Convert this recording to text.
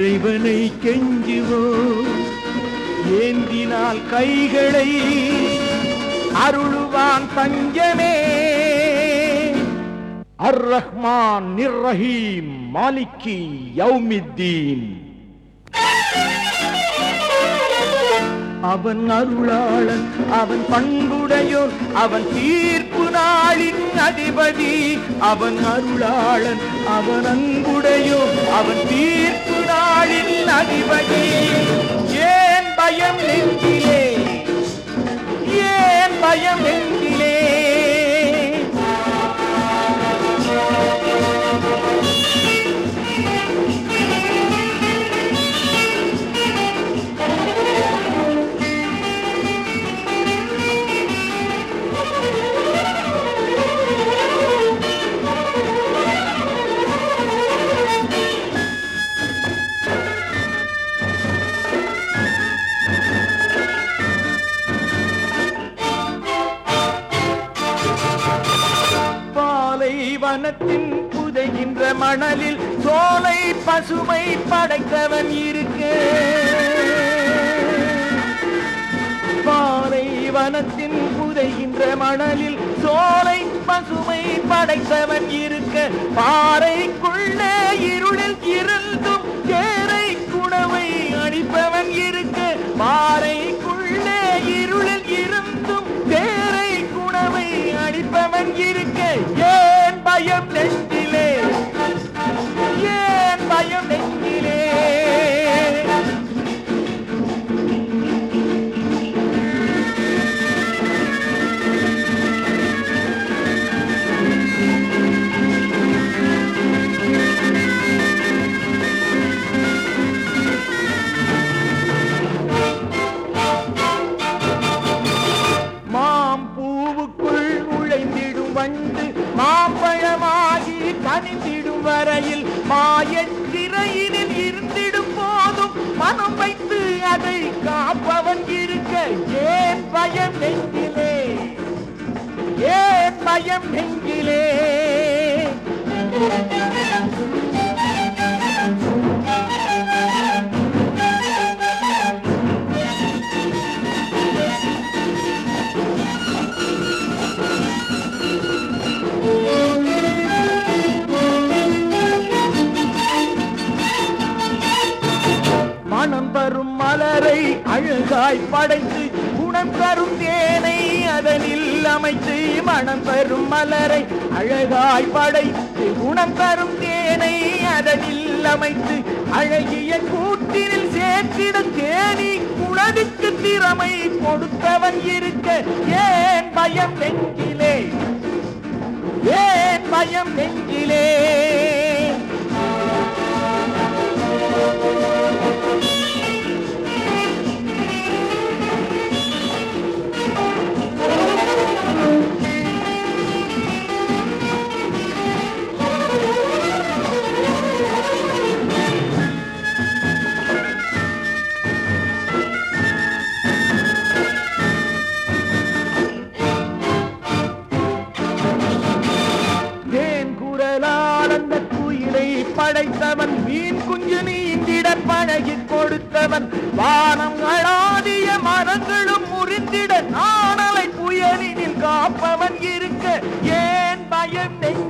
இறைவனை கெஞ்சுவோம் ஏந்தினால் கைகளை அருளுவான் தஞ்சமே அர் ரஹ்மான் நிர் ரஹீம் மாலிக்கி யௌமித்தீன் அவன் அருளாளன் அவன் பண்புடையோன் அவன் தீர்ப்பு நாளின் அதிபதி அவன் அருளாளன் அவன் அன்புடையோன் அவன் தீர்ப்பு நாளின் அதிபதி ஏன் பயம் நெஞ்சிலே ஏன் பயம் நெஞ்சிலே பாலைவனத்தின் புதைகின்ற மணலில் சோலை பசுமை படைத்தவன் இருக்க பாலைவனத்தின் புதைகின்ற மணலில் சோலை பசுமை படைத்தவன் இருக்க பாறைக்குள்ளே இருளில் இருந்தும் கேரை குணவை அடிப்பவன் இருக்க பாறைக்குள்ளே இருளில் இருந்தும் தேரை குணவை அடிப்பவன் இருக்க ஏன் பயம் நெஞ்சிலே ஏன் பயம் நெஞ்சிலே மாம் பூவுக்குள் நுழைந்திடும் வண்டு மாம்பழமாகி கனிந்திடும் வரையில் மாயச் சிறையினில் இருந்திடும் போதும் மனம் வைத்து அதை காப்பவன் இருக்க ஏன் பயம் நெஞ்சிலே ஏன் பயம் நெஞ்சிலே மனம் தரும் மலரை அழகாய் படைத்து குணம் தரும் தேனை அதனில் அமைத்து மனம் தரும் மலரை அழகாய் படைத்து குணம் தரும் தேனை அதனில் அமைத்து அழகிய கூட்டினில் சேர்த்திட தேனி குணதுக்கு திறமை கொடுத்தவன் இருக்க ஏன் பயம் நெஞ்சிலே ஏன் பயம் நெஞ்சிலே தேன் குரலால் அந்த குயிலை படைத்தவன் மீன் குஞ்சு நீந்திட பழகி கொடுத்தவன் வானம் அழாதிய மரங்களும் முறிந்திட நாணலை புயலினில் காப்பவன் இருக்க ஏன் பயம் நெஞ்ச